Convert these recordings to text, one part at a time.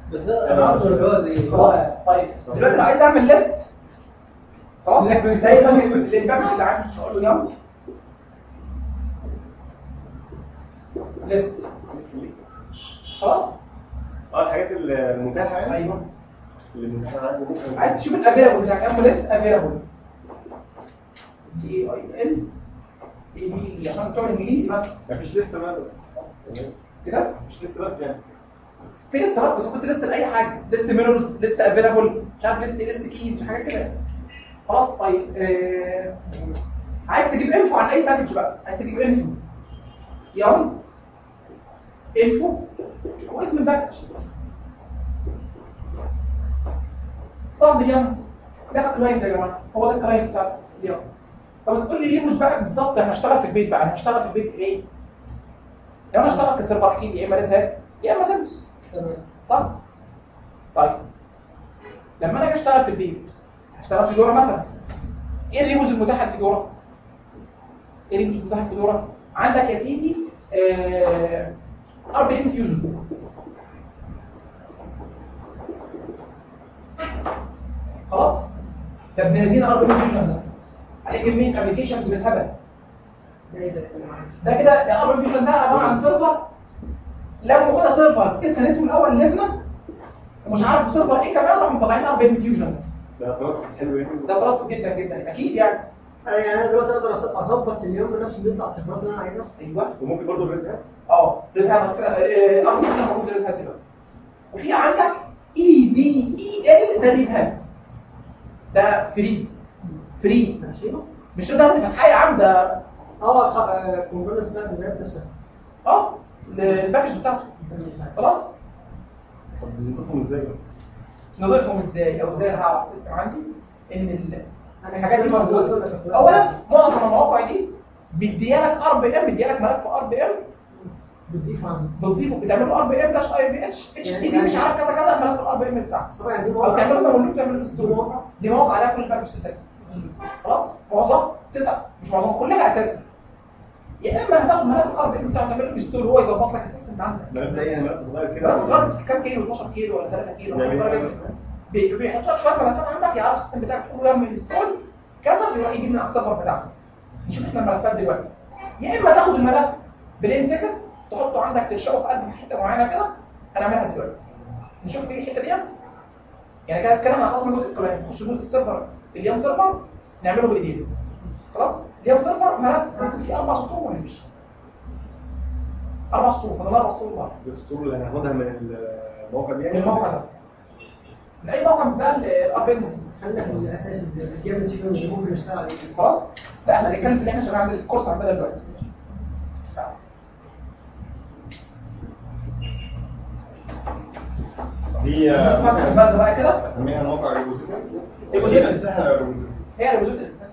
بس انا عاوز الجواز ايه خلاص طيب دلوقتي لو عايز اعمل ليست خلاص دايما الباكج اللي عندي اقول له يلا ليست خلاص اه الحاجات المتاحه يعني ايوه اللي متاحه عندي ممكن عايز تشوف الافيلابل بتاعك اعمل ليست افيلابل دي اي ال اي بي عشان تستوعب انجليزي بس مفيش لسته مثلا كده مفيش لسته بس يعني في لسته بس بس كنت لسته لاي حاجه ليست ميرورز ليست افيلابل مش عارف ليست ليست كيز حاجات كده خلاص طيب آه... عايز تجيب انفو عن اي باكج بقى عايز تجيب انفو يلا انفو واسم الباكج صعب اليوم ده كلاينت يا جماعه هو ده الكلاينت بتاع اليوم طب تقول لي ريبوز بقى بالظبط انا هشتغل في البيت بقى انا هشتغل في البيت ايه؟ لو انا اشتغل كسيرفر اكيد يا اما ريد هات يا اما سيمبس تمام صح؟ طيب لما انا اجي اشتغل في البيت هشتغل في دورة مثلا ايه الريبوز المتاحة في دورة؟ ايه الريبوز المتاحة في دورة؟ عندك يا سيدي ار بي ام فيوجن خلاص ده ابن لذين ار بي ام فيوجن ده عليه كمية ابلكيشنز بالهبل ده ايه ده ده كده ده ار بي ام فيوجن ده عبارة عن سيرفر لو موجودة سيرفر ايه كان اسمه الاول ليفنا ومش عارف سيرفر ايه كمان راحوا مطلعين ار بي ام فيوجن ده تراست حلو يعني ده تراست جدا جدا اكيد يعني انا يعني انا دلوقتي اقدر أص- اظبط اليوم نفسه بيطلع الصفرات اللي انا عايزها ايوه وممكن برضه الريد هات اه ريد هات على فكره اه ار بي ام موجود ريد هات دلوقتي وفي عندك اي بي اي ال ده ريد هات ده فري فري فاتحينه مش ريد هات اللي فتحها يا عم ده اه كومبوننتس بتاعت اللاب نفسها اه الباكج بتاعته خلاص طب نضيفهم ازاي بقى؟ نضيفهم ازاي او ازاي انا هعرف سيستم عندي ان ال- انا الحاجات دي هسيبها دلوقتي موجوده ولا كنت- اولا معظم المواقع دي بيديالك ار بي ام بيديالك ملف ار بي ام بتضيف عنه بتضيفه بتعمل ار بي ام داش اي بي اتش اتش تي بي مش عارف كذا كذا الملف الار بي ام بتاعك بس طبعا دي او مواقع تعمله داونلود تعمله دي انستول مواقع دي مواقع عليها كل الباكج اساسا خلاص معظم تسع مش معظم كلها اساسا يا اما هتاخد ملف الار بي ام بتاعه تعمل له انستول وهو يظبط لك السيستم عندك ملف زي يعني ملف صغير كده ملف صغير كام كيلو 12 كيلو ولا 3 كيلو يعني صغير جدا. بي- بيحط لك شويه ملفات عندك يعرف السيستم بتاعك تقول له اعمل انستول كذا بيروح يجيب من على السيرفر بتاعك نشوف احنا الملفات دلوقتي يا اما تاخد الملف بلين تكست تحطه عندك تنشئه في قلب حته معينه كده هنعملها دلوقتي نشوف ايه الحته دي يعني كده كده احنا خلاص من جزء الكلاينت نخش جزء السيرفر اليوم سيرفر نعمله بايدينا خلاص اليوم سيرفر ملف ممكن فيه اربع سطور ولا مش اربع سطور فاضل اربع سطور بره الاسطول اللي هناخدها من الموقع دي من يعني الموقع ده من اي موقع من ده الار بي خلينا في الاساس الجامد فيه اللي ممكن نشتغل عليه خلاص لا احنا هنتكلم في اللي احنا شغالين عندنا في الكورس عندنا دلوقتي دي مش فاهم دماغنا بقى كده اسميها موقع ريبوزيتوري ريبوزيتوري. نفسها ريبوزيتوري هي اللي وجودت الاساس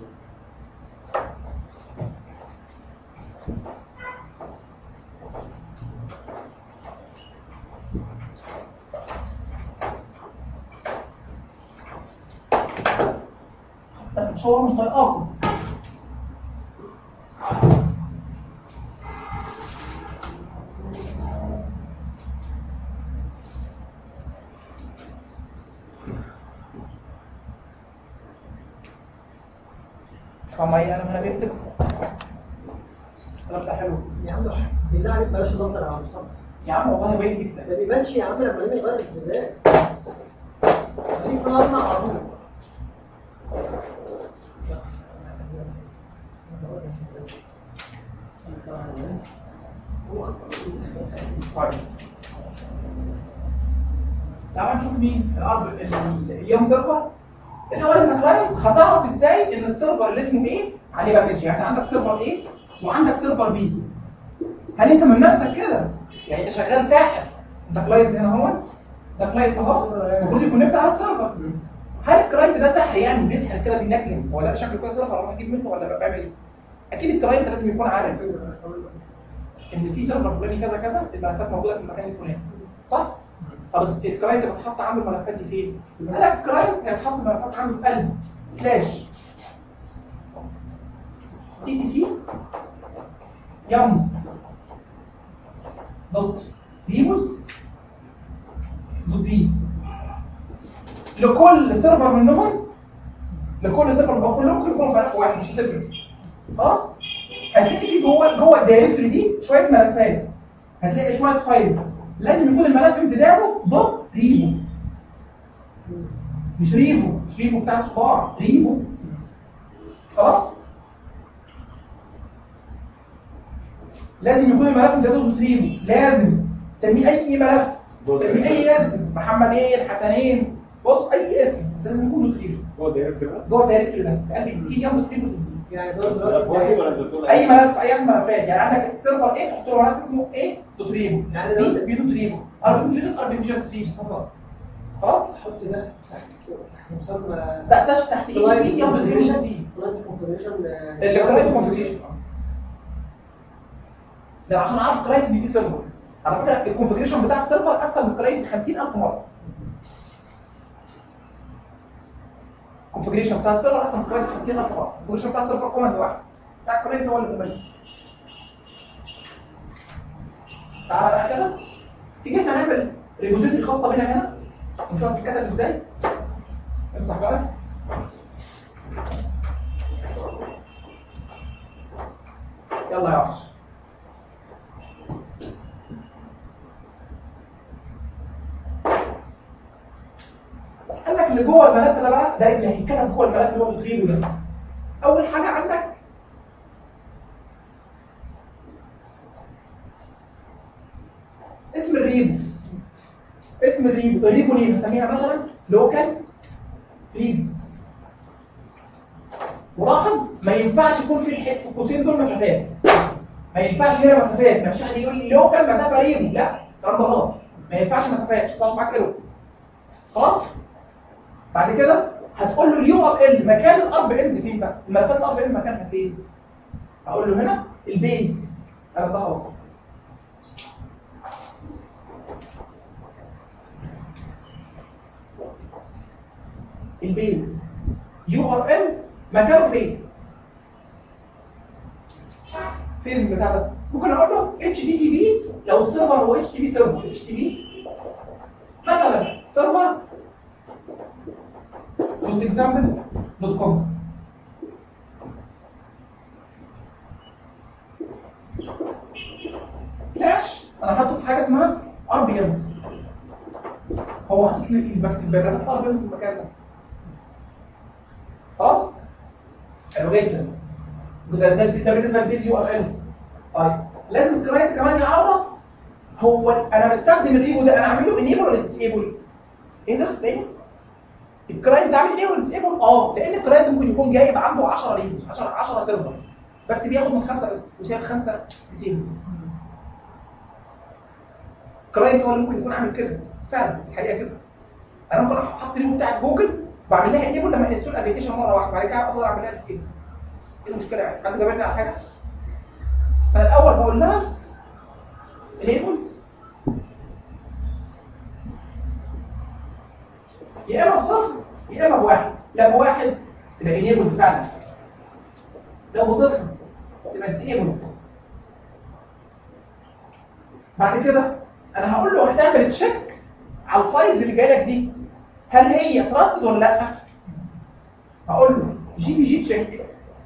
مش هو مش طايقاكم فما ايه انا هنا بيكتب الكلام ده حلو يا عم بالله عليك بلاش نفضل على مصطفى يا عم والله باين جدا ما بيبانش يا عم لما نيجي نغير البداية خليك في الأصنع على طول طيب تعال نشوف مين الارض اليوم سيرفر الاول انك كلاينت هتعرف ازاي ان السيرفر اللي اسمه ايه عليه باكج يعني انت عندك سيرفر ايه وعندك سيرفر بي هل انت من نفسك كده يعني انت شغال ساحر انت كلاينت هنا اهو ده كلاينت اهو المفروض يكون نبت على السيرفر هل الكلاينت ده ساحر يعني بيسحر كده بينجم هو ده شكله كده سيرفر اروح اجيب منه ولا بعمل ايه؟ اكيد الكلاينت لازم يكون عارف ان في سيرفر فلاني كذا كذا الملفات موجوده في المكان الفلاني صح؟ طب الكلاينت بتحط عنده الملفات دي فين؟ قال لك الكلاينت هيتحط الملفات عنده في قلب سلاش اي تي سي يم دوت ريبوز دوت بي لكل سيرفر منهم لكل سيرفر او كلهم ممكن يكونوا ملف واحد مش هتفرق خلاص هتلاقي في جوه جوه الدايركتوري دي شويه ملفات هتلاقي شويه فايلز لازم يكون الملف امتداده دوت ريبو مش ريفو مش ريفو بتاع الصباع ريبو خلاص لازم يكون الملف امتداده دوت ريبو لازم سميه اي ملف دوت سميه اي اسم محمدين حسنين بص اي اسم بس لازم يكون دوت ريبو هو الدايركتور ده جوه الدايركتوري ده في قلب السي ياخد دوت ريبو دوت دي يعني دول ده دلوقتي واحد ولا بتقول اي ملف اي ملفات يعني عندك سيرفر ايه تحط له ملف اسمه ايه دوت ريبو يعني بي ده بي دوت ريبو ار بي فيجن ار بي فيجن دوت ريبو فقط خلاص احط ده تحت كده تحت مسمى لا تحت تحت اي سي ياخد دوت ريبو دوت دي كلاينت كونفيجريشن اللي كلاينت كونفيجريشن ده عشان اعرف كلاينت دي في سيرفر على فكره الكونفيجريشن بتاع السيرفر اسهل من الكلاينت 50000 مره الكونفيجريشن بتاع السيرفر اسهل من الكلاينت 50000 مره الكونفيجريشن بتاع السيرفر كوماند واحد بتاع الكلاينت هو اللي ممل تعالى بقى كده تيجي احنا نعمل ريبوزيتوري خاصه بينا هنا ونشوف بتتكتب ازاي امسح بقى يلا يا وحش قال لك اللي جوه الملف ده بقى ده اللي هيتكتب جوه الملف اللي هو بتغيبه ده اول حاجه عندك اسم الريبو اسم الريبو الريبو نيم نسميها مثلا لوكال ريبو ولاحظ ما ينفعش يكون في الحته في القوسين دول مسافات ما ينفعش هنا مسافات ما فيش حد يقول لي لوكال مسافه ريبو لا الكلام ده غلط ما ينفعش مسافات مش هتطلعش معاك ايرور خلاص بعد كده هتقول له اليو ار ال مكان الارب انز فين بقى الملفات الارب ال مكانها فين هقول له هنا البيز انا ده خلاص البيز يو ار ال مكانه فين فين البتاع ده ممكن اقول له اتش دي تي بي لو السيرفر هو اتش تي بي سيرفر اتش تي بي مثلا سيرفر دوت اكزامبل دوت كوم سلاش انا حاطه في حاجه اسمها ار بي امز هو حاطط لي الباك- البيانات الار بي ام في المكان ده خلاص حلو جدا ده ده, ده بالنسبه للبيز يو ار ال طيب لازم الكلاينت كمان يعرف هو انا بستخدم الريبو ده انا اعمله انيبل ولا ديسيبل ايه ده تاني الكلاينت عامل انيبل ولا ديسيبل اه لان الكلاينت ممكن يكون جايب عنده 10 ريبو 10 10 سيرفرز بس بياخد من خمسه بس وسايب خمسه ديسيبل الكلاينت هو اللي ممكن يكون عامل كده فعلا الحقيقه كده انا ممكن احط ريبو بتاعت جوجل بعمل لها انيبل لما انستول ابلكيشن مره واحده بعد كده افضل اعمل لها ديسيبل ايه المشكله يعني حد جابتني على حاجه فانا الاول بقول لها انيبل يا اما بصفر يا اما بواحد لا بواحد يبقى انيبل فعلا لو بصفر يبقى ديسيبل بعد كده انا هقول له هتعمل تشيك على الفايلز اللي جايه لك دي هل هي تراستد ولا لا هقول له جي بي جي تشيك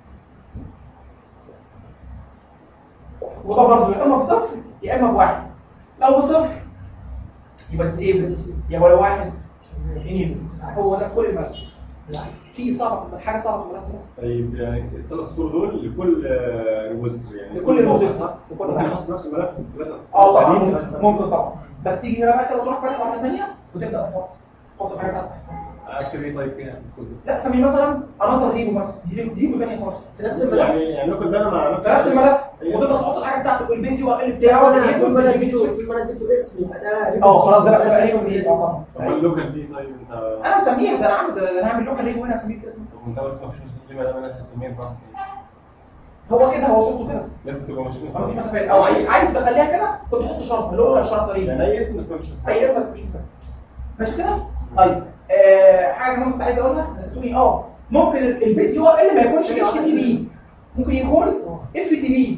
وده برضه يا اما بصفر يا اما بواحد لو بصفر يبقى ديسيبل يا ولا واحد انيبل هو ده كل الملف بالعكس في صعب حاجه صعبه في الملف ده طيب يعني الثلاث سطور دول لكل ريبوزيتوري يعني لكل ريبوزيتوري. صح؟ لكل ممكن موقع. احط نفس الملف ثلاثه اه طبعا قديم، ممكن, ثلاثة ممكن طبعا بس تيجي هنا بقى كده تروح فاتح واحده ثانيه وتبدا تحط تحط حاجه تحت اكتب ايه طيب كده لا سميه مثلا عناصر ريبو مثلا دي ريبو- دي ريبو ثانيه خالص في نفس الملف يعني يعني لوكال ده انا مع نفس في نفس الملف أيوة. وتبدا تحط الحاجه بتاعته والبيز يو ار ال ده بتاعه انا كل ما انا والجي بي اديته تشيك. كل ما انا اديته اسم يبقى ده اه خلاص ده بقى ده ريبو جديد اه طبعا طب اللوكال دي طيب انت انا اسميها ده انا عامل ده انا هعمل لوكال ريبو هنا اسميه باسم طب انت قلت مفيش مشكله زي ما انا انا هسميها براحتي هو كده هو صوته كده لازم تبقى مش ما فيش مسافات او عايز عايز تخليها كده كنت تحط شرطه لوكال شرطه ريبو يعني اي اسم بس مفيش مسافه اي اسم بس مش مسافه ماشي كده طيب آه حاجه كمان كنت عايز اقولها نسيتوني اه ممكن البيز يو ار ال ما يكونش اتش تي بي ممكن يكون اف تي بي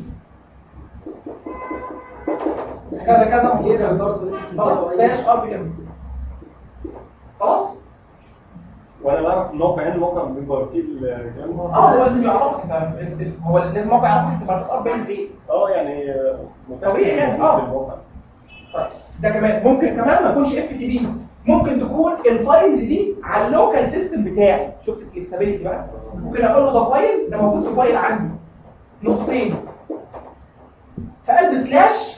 كذا كذا يقدر برضه خلاص داش ار بي ام خلاص وانا بعرف الموقع يعني الموقع بيبقى فيه الكلام ده اه هو لازم يعرفك انت هو لازم موقع يعرفك انت ملفات ار بي ام فين اه يعني آه، متاح طبيعي يعني، موجود اه. في الموقع طيب ده كمان ممكن كمان ما يكونش اف تي بي ممكن تكون الفايلز دي على اللوكال سيستم بتاعي شفت الفلكسبيليتي بقى ممكن اقول له ده فايل ده موجود في فايل عندي نقطتين في قلب سلاش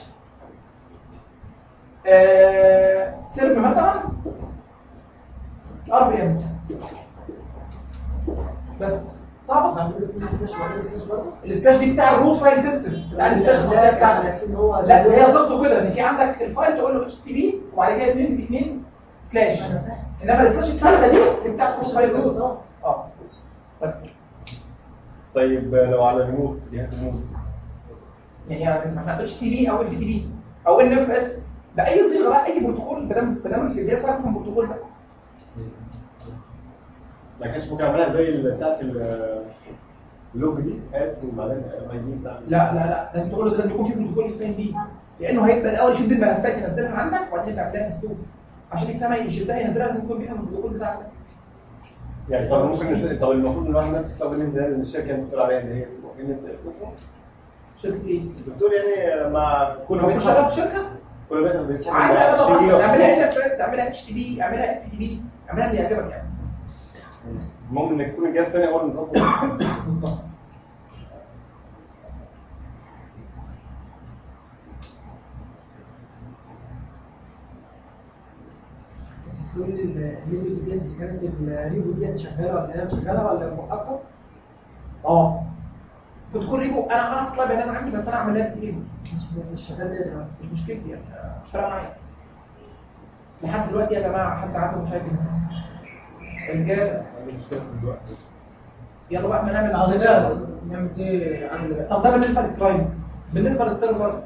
آه سيرف مثلا ار بي ام بس صعبه بعمل له سلاش وبعدين سلاش برضه السلاش دي بتاع الروت فايل سيستم بتاع السلاش الخاصيه بتاعتك على اساس ان هو لا هي صيغته كده ان في عندك الفايل تقول له اتش تي بي وبعد كده 2 ب 2 سلاش انا فاهم انما السلاش الثالثه دي اللي بتاعت مش فايل سيستم اه اه بس طيب آه، لو على ريموت جهاز ريموت يعني يعني ما احنا اتش تي بي او اف تي بي او ان اف اس باي صيغه بقى اي بروتوكول ما دام ما دام الجهاز بتاعك يفهم البروتوكول ده ما كانش ممكن اعملها زي اللي بتاعت ال- اللوج دي اد وبعدين اي بي بتاع لا لا لا لازم تقول له ده لازم يكون في بروتوكول يفهم بيه لانه هيبقى الاول يشد الملفات ينزلها من عندك وبعدين يبقى يعملها انستول عشان يفهمها يشدها ينزلها لازم يكون بيفهم البروتوكول بتاعك يعني طب ممكن نس- طب المفروض ان الواحد الناس بتستخدم زي اللي الشركه اللي بتقول عليها اللي هي ان اف اس مثلا شركه ايه؟ الدكتور يعني مع كل هو ما انت شغال يسحب في شركه؟ كل ما يسحب بيسحب عادي 20 جيجا اعملها ان اف اس اعملها اتش تي بي اعملها اف تي بي اعملها اللي يعجبك يعني المهم انك يكون الجهاز الثاني هو اللي مظبط بالظبط انت بتقول لي الفيديو ديتيلز كانت الريبو دي شغاله ولا انا شغاله ولا موقفه؟ اه بتكون ريبو انا انا هطلع بيانات عندي بس انا اعمل لها تسليم مش مش شغال بيها دلوقتي مش مشكلتي يعني آه، مش فارقه معايا لحد دلوقتي يا جماعه حد عنده مشاكل رجاله عندي مشكله في الوقت يلا بقى احنا نعمل عندنا نعمل ايه عامل بقى طب ده بالنسبه للكلاينت بالنسبه للسيرفر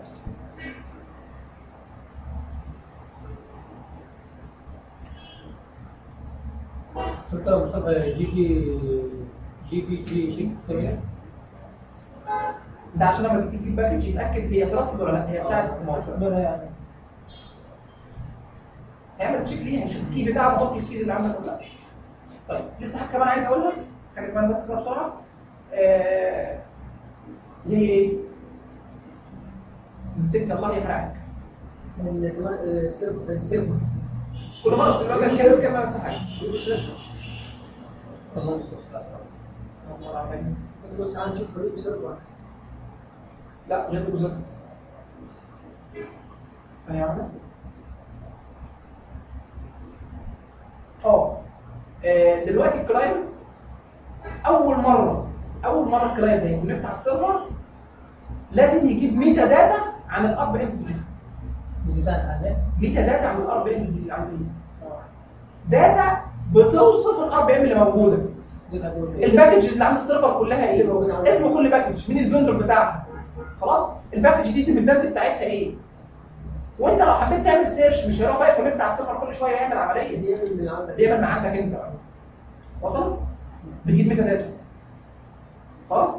انت مصطفى جي بي جي بي جي شيك تمام ده عشان لما تيجي تجيب باكج يتاكد هي تراستد ولا لا هي بتاعت الموقع منها يعني هيعمل تشيك ليه هيشوف الكي بتاعه مطابق الكيز اللي عندك ولا لا طيب لسه حاجه كمان عايز اقولها حاجه كمان بس كده بسرعه آه... هي ايه؟ نسيت الله يحرقك من السيرفر السيرفر كل مره في الوقت كده كده بنسى حاجه الله يستر تعال نشوف الريبو سيرفر لا غير بجزء ثانية واحدة اه آه، دلوقتي الكلاينت اول مره اول مره الكلاينت هيكونكت على السيرفر لازم يجيب ميتا داتا عن الاب انتيتي بتاع الحالات ميتا داتا عن الار بي انتيتي اللي عنده داتا بتوصف الار بي ام اللي موجوده دي اقول الباكج اللي عند السيرفر كلها ايه؟ اللي موجودة عندك. اسم كل باكج مين الفندور بتاعها خلاص الباكج دي الديبندنسي بتاعتها ايه؟ وانت لو حبيت تعمل سيرش مش هيروح بقى يكونكت على السيرفر كل شويه يعمل عمليه بيعمل من عندك بيعمل من عندك انت بقى. وصلت؟ بيجيب ميتا داتا خلاص؟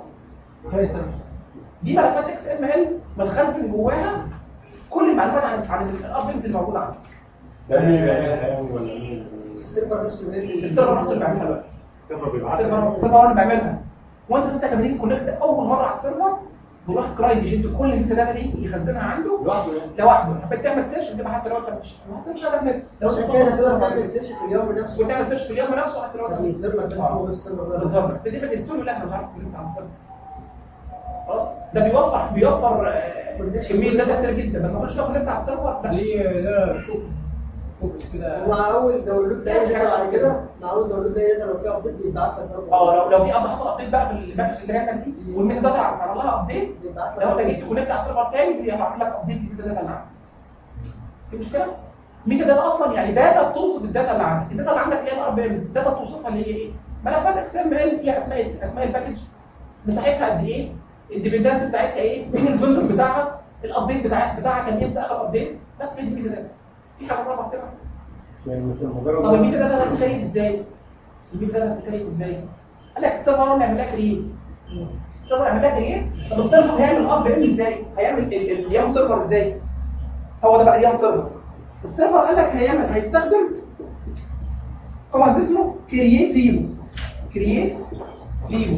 دي ملفات اكس ام ال متخزن جواها كل المعلومات عن عن الابنز اللي موجوده عندك ده مين اللي بيعملها يعني ولا مين اللي- السيرفر نفسه بيعمل السيرفر نفسه اللي بيعملها دلوقتي السيرفر بيبعت السيرفر السيرفر هو اللي بيعملها وانت ستك لما تيجي كونكت اول مره على السيرفر بيروح الكلاينت يشد كل الميتا داتا دي يخزنها عنده لوحده يعني لوحده حبيت تعمل سيرش بتبقى حتى لو انت مش ما مش على النت لو عشان انت كده بتوصل تقدر السيرفر تعمل سيرش في اليوم نفسه وتعمل سيرش في اليوم نفسه حتى لو انت يعني السيرفر بس آه. موجود السيرفر ده بالظبط تدي من الاستوديو لا احنا مش عارف كلمت عن السيرفر خلاص ده بيوفر بيوفر آه، كميه داتا كتير جدا لما كل شويه كونكت على السيرفر لا دي لا كوك كوك كده ومع اول داونلود لاي داتا بعد كده مع اول داونلود لاي داتا لو في ابديت بيتبعت لك برضه اه لو لو في اب حصل ابديت بقى في الباكج اللي جاتك دي والميتا داتا عمل لها ابديت بيتبعت لك لو انت برضه. جيت تكونكت على السيرفر تاني بيعمل لك ابديت للميتا داتا اللي عندك في مشكله؟ ميتا داتا اصلا يعني داتا بتوصف الداتا اللي عندك الداتا اللي عندك اللي هي الار بي امز الداتا بتوصفها اللي هي ايه؟ ملفات اكس ام ال فيها اسماء اسماء الباكج مساحتها قد ايه؟ الديبندنس بتاعتها ايه؟ مين الفندور بتاعها؟ الابديت بتاع بتاعها كان امتى اخر ابديت؟ بس هي دي ميتا داتا في حاجه صعبه كده يعني بس مجرد طب الميتا داتا هتتكريت ازاي؟ الميتا داتا هتتكريت ازاي؟ قال لك السيرفر نعمل لها كريت السيرفر يعمل لها كريت طب السيرفر هيعمل اب ام ازاي؟ هيعمل ال- ال- اليام سيرفر ازاي؟ هو ده بقى اليام سيرفر السيرفر قال لك هيعمل هيستخدم كوماند اسمه كرييت ريبو كرييت ريبو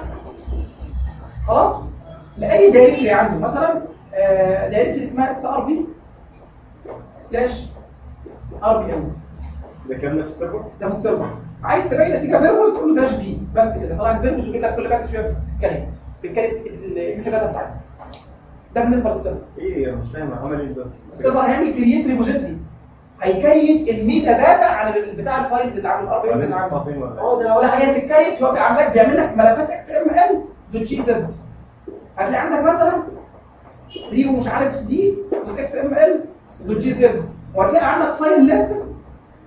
خلاص لاي دايركتوري عنده مثلا آه، دايركتوري اسمها اس ار بي سلاش ار بي امز ده الكلام ده في السيرفر ده في السيرفر عايز تبين نتيجه فيربوز تقول له داش في بس كده طلع فيربوز ويجيب لك كل باكج شويه بالكلمات بالكلمات الميثودات بتاعتها ده بالنسبه للسيرفر ايه انا مش فاهم عمل ايه ده السيرفر هيعمل كرييت ريبوزيتوري هيكريت الميتا داتا عن ال- بتاع الفايلز اللي عنده الار بي امز بعدين اللي عنده تحطها فين ولا اه إيه؟ ده لو لا انا هي تتكيف هو بيعمل لك بيعمل لك ملفات اكس ام ال دوت جي زد هتلاقي عندك مثلا ريو مش عارف دي دوت اكس ام ال دوت جي زد وهتلاقي عندك فايل ليستس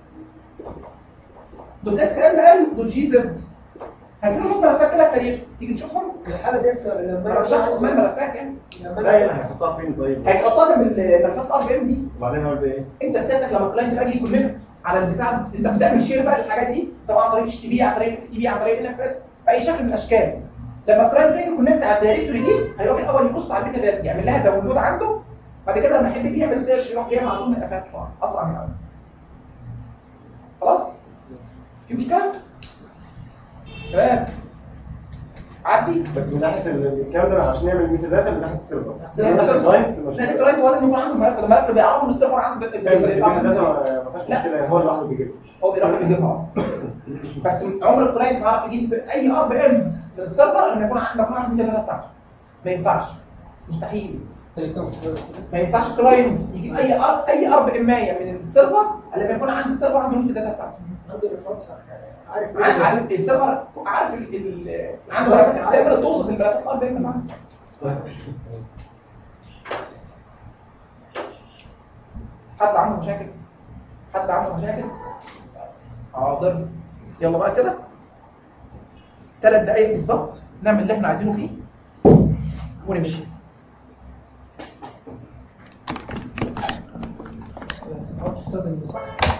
دوت اكس ام ال دوت جي زد هتلاقي لهم ملفات كده كريت تيجي تشوفهم في الحاله ديت لما انا مش عارف اسمها الملفات يعني لما لا انا يعني هيحطها فين طيب هيحطها من ملفات الار بي ام دي وبعدين هعمل بيها ايه؟ انت سيادتك لما الكلاينت بقى يجي يكونكت على البتاع انت بتعمل شير بقى للحاجات دي سواء عن طريق اتش تي بي عن طريق تي بي عن طريق ان اف اس باي شكل من الاشكال لما الكلاينت يجي يكونكت على الدايركتوري دي هيروح الاول يبص على البيتا داتا يعمل لها داونلود عنده بعد كده لما يحب يجي يعمل سيرش يروح جايبها على طول من الافات بسرعه اسرع من الاول خلاص في مشكله تمام عدي بس من ناحيه ال- الكلام ده عشان نعمل ميتا داتا من ناحيه السيرفر بس من هي ناحيه السيرفر- الكلاينت مش لا الكلاينت هو لازم يكون عنده الملف ده الملف اللي بيعرفه ان السيرفر عنده فاهم بس الميتا داتا لا. ما ما فيهاش مشكله يعني هو لوحده بيجيبها هو بيروح يجيبها بس عمر الكلاينت ما يعرف يجيب اي ار بي ام من السيرفر لما يكون لما يكون عنده الداتا بتاعته ما ينفعش مستحيل تليفون ما ينفعش كلاينت يجيب اي ار اي ار بي امايه من السيرفر الا لما يكون عند السيرفر عنده الداتا بتاعته عندي ريفرنس عارف عارف عارف السيرفر عارف ال- ال- عنده ملفات اكسبر توصف الملفات الار بي ام اللي عنده حد عنده مشاكل حد عنده مشاكل حاضر يلا بقى كده ثلاث دقايق بالظبط نعمل اللي احنا عايزينه فيه ونمشي ما تستخدم صح